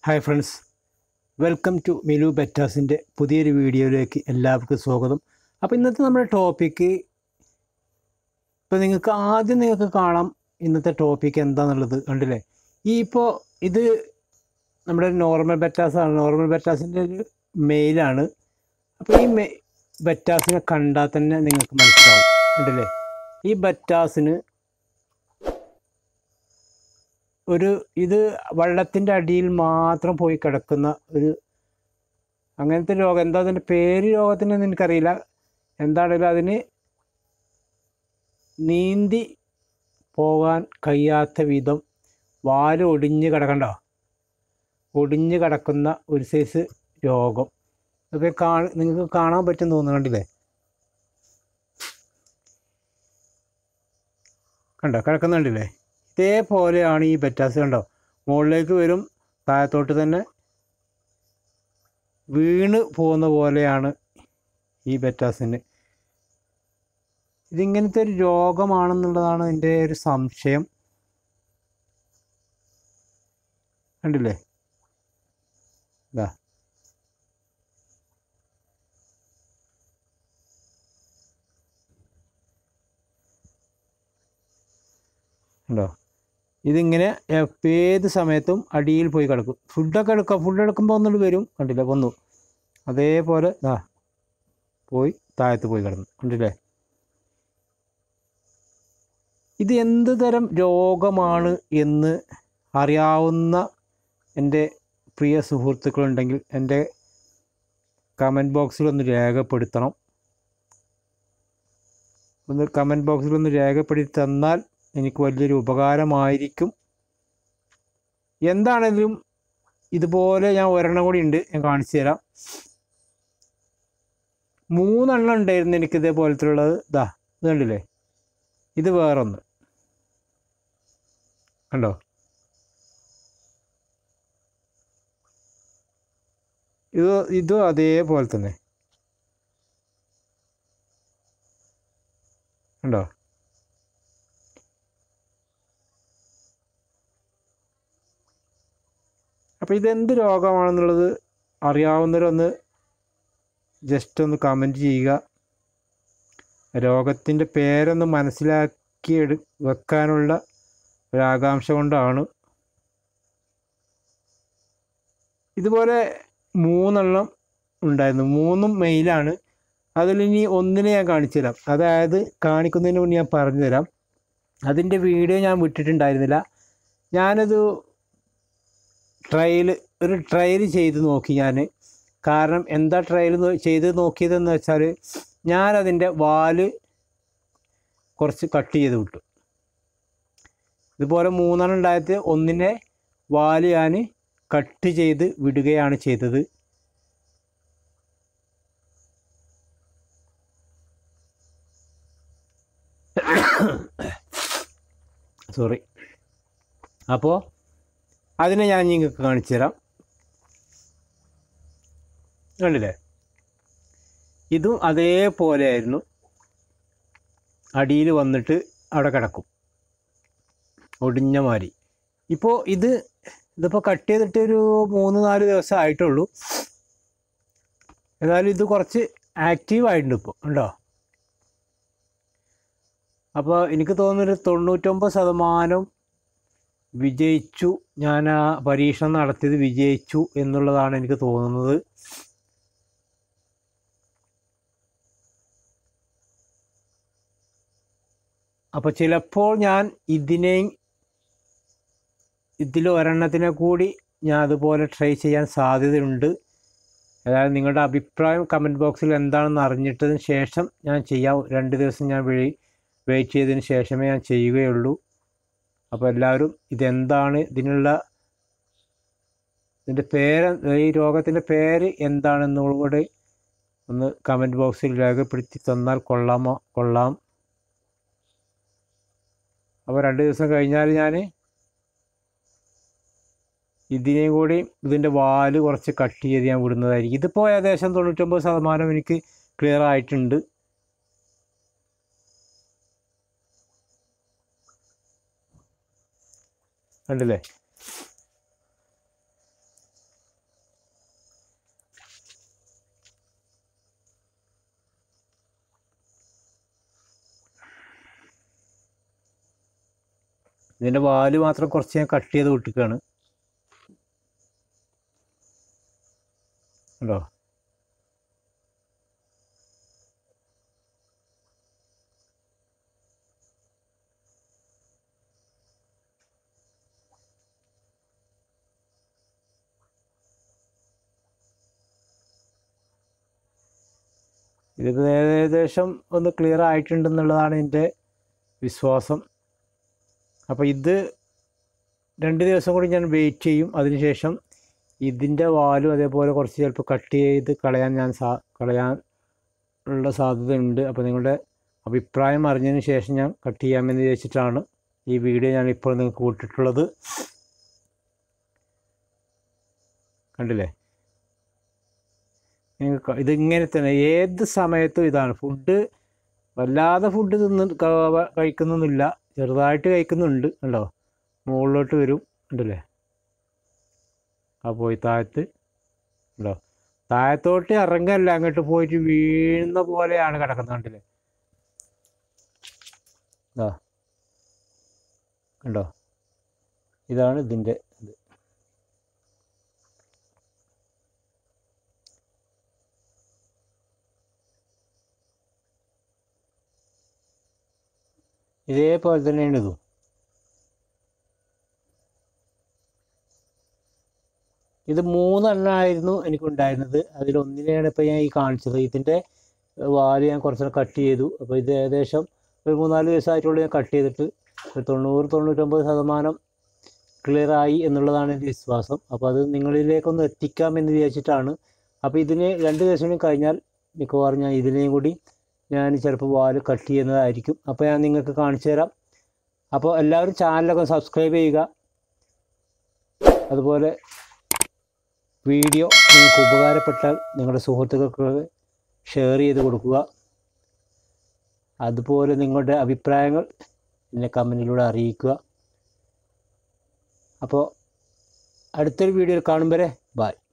hi friends welcome to Milu ബെറ്റാസിൻ്റെ പുതിയൊരു വീഡിയോയിലേക്ക് എല്ലാവർക്കും സ്വാഗതം അപ്പോൾ ഇന്നത്തെ നമ്മുടെ ടോപ്പിക്ക് ഇപ്പോൾ നിങ്ങൾക്ക് ആദ്യം നിങ്ങൾക്ക് കാണാം ഇന്നത്തെ ടോപ്പിക്ക് എന്താണെന്നുള്ളത് കണ്ടില്ലേ ഈ ഇപ്പോൾ ഇത് നമ്മുടെ നോർമൽ ബെറ്റാസാണ് നോർമൽ ബെറ്റാസിൻ്റെ ഒരു മെയിലാണ് അപ്പോൾ ഈ മെ ബെറ്റാസിനെ കണ്ടാൽ തന്നെ നിങ്ങൾക്ക് മനസ്സിലാവും കണ്ടില്ലേ ഈ ബെറ്റാസിന് ഒരു ഇത് വെള്ളത്തിൻ്റെ അടിയിൽ മാത്രം പോയി കിടക്കുന്ന ഒരു അങ്ങനത്തെ രോഗം എന്താ അതിൻ്റെ പേര് രോഗത്തിനൊന്നും എനിക്കറിയില്ല എന്താണെങ്കിലും അതിന് നീന്തി പോകാൻ കഴിയാത്ത വിധം വാല് ഒടിഞ്ഞ് കിടക്കണ്ട ഒടിഞ്ഞ് കിടക്കുന്ന ഒരു സൈസ് രോഗം ഇതൊക്കെ കാ നിങ്ങൾക്ക് കാണാൻ പറ്റും തോന്നുന്നു കണ്ടില്ലേ കണ്ടോ കിടക്കുന്നുണ്ടല്ലേ ഇതേപോലെയാണ് ഈ ബെറ്റാസ് കണ്ടോ മുകളിലേക്ക് വരും താഴത്തോട്ട് തന്നെ വീണ് പോകുന്ന പോലെയാണ് ഈ ബെറ്റാസിന് ഇതിങ്ങനത്തെ ഒരു രോഗമാണെന്നുള്ളതാണ് എൻ്റെ ഒരു സംശയം കണ്ടില്ലേ ഇതാ ഉണ്ടോ ഇതിങ്ങനെ എപ്പ- ഏത് സമയത്തും അടിയിൽ പോയി കിടക്കും ഫുഡൊക്കെ എടുക്കാം ഫുഡ് എടുക്കുമ്പോൾ ഒന്നുകൂടി വരും കണ്ടില്ലേ വന്നു അതേപോലെ ആ പോയി താഴത്ത് പോയി കിടന്നു കണ്ടില്ലേ ഇത് എന്ത് തരം രോഗമാണ് എന്ന് അറിയാവുന്ന എൻ്റെ പ്രിയ സുഹൃത്തുക്കളുണ്ടെങ്കിൽ എൻ്റെ കമൻറ്റ് ബോക്സിൽ ഒന്ന് രേഖപ്പെടുത്തണം ഒന്ന് കമൻറ്റ് ബോക്സിൽ ഒന്ന് രേഖപ്പെടുത്തി തന്നാൽ എനിക്ക് വലിയൊരു ഉപകാരമായിരിക്കും എന്താണെങ്കിലും ഇതുപോലെ ഞാൻ ഒരെണ്ണം കൂടി ഉണ്ട് ഞാൻ കാണിച്ചു തരാം മൂന്നെണ്ണം ഉണ്ടായിരുന്നു എനിക്ക് ഇതേപോലത്തെ ഉള്ളത് ഇതാ ഇത് കണ്ടില്ലേ ഇത് വേറൊന്ന് കണ്ടോ ഇത് ഇതും അതേപോലെ തന്നെ കണ്ടോ അപ്പോൾ ഇതെന്ത് രോഗമാണെന്നുള്ളത് അറിയാവുന്നവരൊന്ന് ജസ്റ്റ് ഒന്ന് കമൻറ്റ് ചെയ്യുക രോഗത്തിൻ്റെ പേരൊന്ന് മനസ്സിലാക്കി എടു വെക്കാനുള്ള ഒരാകാംക്ഷ കൊണ്ടാണ് ഇതുപോലെ മൂന്നെണ്ണം ഉണ്ടായിരുന്നു മൂന്നും മെയിലാണ് അതിലിനി ഒന്നിനെ ഞാൻ കാണിച്ചു തരാം അതായത് കാണിക്കുന്നതിന് മുന്നേ ഞാൻ പറഞ്ഞു തരാം അതിൻ്റെ വീഡിയോ ഞാൻ വിട്ടിട്ടുണ്ടായിരുന്നില്ല ഞാനത് ട്രയൽ ഒരു ട്രയൽ ചെയ്ത് നോക്കി ഞാൻ കാരണം എന്താ ട്രയൽ ചെയ്ത് നോക്കിയതെന്ന് വെച്ചാൽ ഞാനതിൻ്റെ വാല് കുറച്ച് കട്ട് ചെയ്ത് വിട്ടു ഇതുപോലെ മൂന്നെണ്ണം ഉണ്ടായത് ഒന്നിനെ വാല് ഞാൻ കട്ട് ചെയ്ത് വിടുകയാണ് ചെയ്തത് സോറി അപ്പോൾ അതിനെ ഞാൻ നിങ്ങൾക്ക് കാണിച്ചു തരാം കണ്ടില്ലേ ഇതും അതേപോലെ ആയിരുന്നു അടിയിൽ വന്നിട്ട് അവിടെ കിടക്കും ഒടിഞ്ഞ മാതിരി ഇപ്പോൾ ഇത് ഇതിപ്പോൾ കട്ട് ചെയ്തിട്ട് ഒരു മൂന്ന് നാല് ദിവസം ആയിട്ടുള്ളൂ ഏതായാലും ഇത് കുറച്ച് ആക്റ്റീവ് ആയിട്ടുണ്ട് ഇപ്പോൾ ഉണ്ടോ അപ്പോൾ എനിക്ക് തോന്നുന്നൊരു തൊണ്ണൂറ്റൊമ്പത് ശതമാനം വിജയിച്ചു ഞാൻ ആ പരീക്ഷണം നടത്തിയത് വിജയിച്ചു എന്നുള്ളതാണ് എനിക്ക് തോന്നുന്നത് അപ്പോൾ ചിലപ്പോൾ ഞാൻ ഇതിനെയും ഇതിൽ ഒരെണ്ണത്തിനെ കൂടി ഞാൻ അതുപോലെ ട്രൈ ചെയ്യാൻ സാധ്യതയുണ്ട് അതായത് നിങ്ങളുടെ അഭിപ്രായം കമൻറ്റ് ബോക്സിൽ എന്താണെന്ന് അറിഞ്ഞിട്ടതിന് ശേഷം ഞാൻ ചെയ്യാം രണ്ട് ദിവസം ഞാൻ വെയി വെയിറ്റ് ചെയ്തതിന് ശേഷമേ ഞാൻ ചെയ്യുകയുള്ളൂ അപ്പോൾ എല്ലാവരും ഇതെന്താണ് ഇതിനുള്ള ഇതിൻ്റെ പേര് ഈ രോഗത്തിൻ്റെ പേര് എന്താണെന്നുകൂടി ഒന്ന് കമൻറ്റ് ബോക്സിൽ രേഖപ്പെടുത്തി തന്നാൽ കൊള്ളാമോ കൊള്ളാം അപ്പോൾ രണ്ട് ദിവസം കഴിഞ്ഞാൽ ഞാൻ ഇതിനെയും കൂടി ഇതിൻ്റെ വാല് കുറച്ച് കട്ട് ചെയ്ത് ഞാൻ വിടുന്നതായിരിക്കും ഇതിപ്പോൾ ഏകദേശം തൊണ്ണൂറ്റൊമ്പത് ശതമാനം എനിക്ക് ക്ലിയർ ആയിട്ടുണ്ട് കണ്ടില്ലേ ഇതിൻ്റെ വാല് മാത്രം കുറച്ച് ഞാൻ കട്ട് ചെയ്ത് വിട്ടിക്കുകയാണ് കണ്ടോ ഇത് ഏകദേശം ഒന്ന് ക്ലിയർ ആയിട്ടുണ്ടെന്നുള്ളതാണ് എൻ്റെ വിശ്വാസം അപ്പോൾ ഇത് രണ്ട് ദിവസം കൂടി ഞാൻ വെയിറ്റ് ചെയ്യും അതിനുശേഷം ഇതിൻ്റെ വാലും അതേപോലെ കുറച്ച് ചിലപ്പോൾ കട്ട് ചെയ്ത് കളയാൻ ഞാൻ സാ കളയാൻ ഉള്ള സാധ്യതയുണ്ട് അപ്പോൾ നിങ്ങളുടെ അഭിപ്രായം അറിഞ്ഞതിന് ശേഷം ഞാൻ കട്ട് ചെയ്യാമെന്ന് വിചാരിച്ചിട്ടാണ് ഈ വീഡിയോ ഞാൻ ഇപ്പോൾ നിങ്ങൾക്ക് വിട്ടിട്ടുള്ളത് കണ്ടില്ലേ നിങ്ങൾക്ക് ഇതിങ്ങനെ തന്നെ ഏത് സമയത്തും ഇതാണ് ഫുഡ് വല്ലാതെ ഫുഡ് തിന്ന് ക- കഴിക്കുന്നൊന്നുമില്ല ചെറുതായിട്ട് കഴിക്കുന്നുണ്ട് കണ്ടോ മുകളിലോട്ട് വരും ഉണ്ടല്ലേ ആ പോയി താഴത്ത് ഉണ്ടോ താഴത്തോട്ട് ഇറങ്ങല്ല അങ്ങോട്ട് പോയിട്ട് വീഴുന്ന പോലെയാണ് കിടക്കുന്നത് കണ്ടില്ലേ ഇതാ കണ്ടോ ഇതാണ് ഇതിൻ്റെ ഇത് ഇതേപോലെ തന്നെയാണ് ഇതും ഇത് മൂന്നെണ്ണമായിരുന്നു എനിക്കുണ്ടായിരുന്നത് അതിലൊന്നിനെയാണ് ഇപ്പോൾ ഞാൻ ഈ കാണിച്ചത് ഇതിൻ്റെ വാല് ഞാൻ കുറച്ച് കട്ട് ചെയ്തു അപ്പോൾ ഇത് ഏകദേശം ഒരു മൂന്നാല് ദിവസമായിട്ടുള്ള ഞാൻ കട്ട് ചെയ്തിട്ട് ഒരു തൊണ്ണൂറ് തൊണ്ണൂറ്റൊമ്പത് ശതമാനം ക്ലിയർ ആയി എന്നുള്ളതാണ് എൻ്റെ വിശ്വാസം അപ്പോൾ അത് നിങ്ങളിലേക്കൊന്ന് എത്തിക്കാമെന്ന് വിചാരിച്ചിട്ടാണ് അപ്പോൾ ഇതിന് രണ്ട് ദിവസം കൂടി കഴിഞ്ഞാൽ മിക്കവാറും ഞാൻ ഇതിനെയും കൂടി ഞാൻ ചിലപ്പോൾ വാല് കട്ട് ചെയ്യുന്നതായിരിക്കും അപ്പോൾ ഞാൻ നിങ്ങൾക്ക് കാണിച്ചു തരാം അപ്പോൾ എല്ലാവരും ചാനലൊക്കെ സബ്സ്ക്രൈബ് ചെയ്യുക അതുപോലെ വീഡിയോ നിങ്ങൾക്ക് ഉപകാരപ്പെട്ടാൽ നിങ്ങളുടെ സുഹൃത്തുക്കൾക്ക് ഷെയർ ചെയ്ത് കൊടുക്കുക അതുപോലെ നിങ്ങളുടെ അഭിപ്രായങ്ങൾ എന്നെ കമൻറ്റിലൂടെ അറിയിക്കുക അപ്പോൾ അടുത്തൊരു വീഡിയോയിൽ കാണും വരെ ബായ്